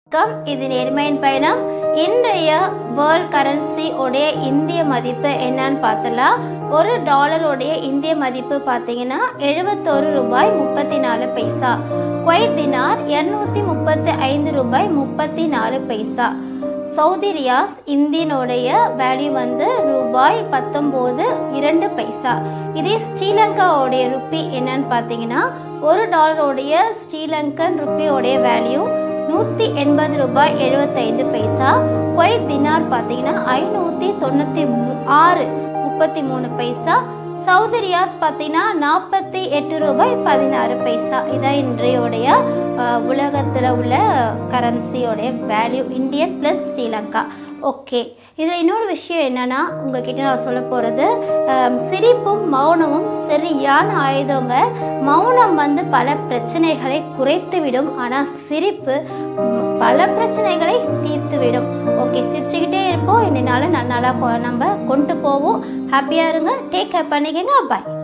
வணக்கம் இது நேர்மையின் பயணம் இன்றைய வேர்ல்ட் கரன்சி உடைய இந்திய மதிப்பு என்னன்னு பார்த்தலாம் ஒரு டாலருடைய இந்திய மதிப்பு பார்த்தீங்கன்னா எழுபத்தோரு ரூபாய் முப்பத்தி நாலு பைசா குவைத் தினார் இரநூத்தி முப்பத்தி ஐந்து ரூபாய் முப்பத்தி நாலு பைசா சவுதி ரியாஸ் இந்தியனுடைய வேல்யூ வந்து ரூபாய் பத்தொம்போது இரண்டு பைசா இதே ஸ்ரீலங்காவுடைய ருப்பி என்னன்னு பார்த்தீங்கன்னா ஒரு டாலருடைய ஸ்ரீலங்கன் ருப்பியோடைய வேல்யூ நூற்றி எண்பது ரூபாய் எழுபத்தைந்து பைசா குவைத் தினார் பார்த்தீங்கன்னா ஐநூற்றி தொண்ணூற்றி மூ ஆறு முப்பத்தி மூணு பைசா சவுதி ரியாஸ் பார்த்தீங்கன்னா நாற்பத்தி எட்டு ரூபாய் பதினாறு பைசா இதான் இன்றையோடைய உலகத்தில் உள்ள கரன்சியோடைய value Indian plus Sri Lanka okay இதில் இன்னொரு விஷயம் என்னென்னா உங்ககிட்ட நான் சொல்ல போகிறது சிரிப்பும் மௌனமும் சரியான ஆயுதங்க மௌனம் வந்து பல பிரச்சனைகளை குறைத்துவிடும் ஆனால் சிரிப்பு ம், பல பிரச்சனைகளை தீர்த்துவிடும் ஓகே சிரிச்சுக்கிட்டே இருப்போம் இன்னைனால நன்னாளாக நம்ம கொண்டு போவோம் ஹாப்பியாக இருங்க டேக் கேர் பண்ணிக்கங்க பாய்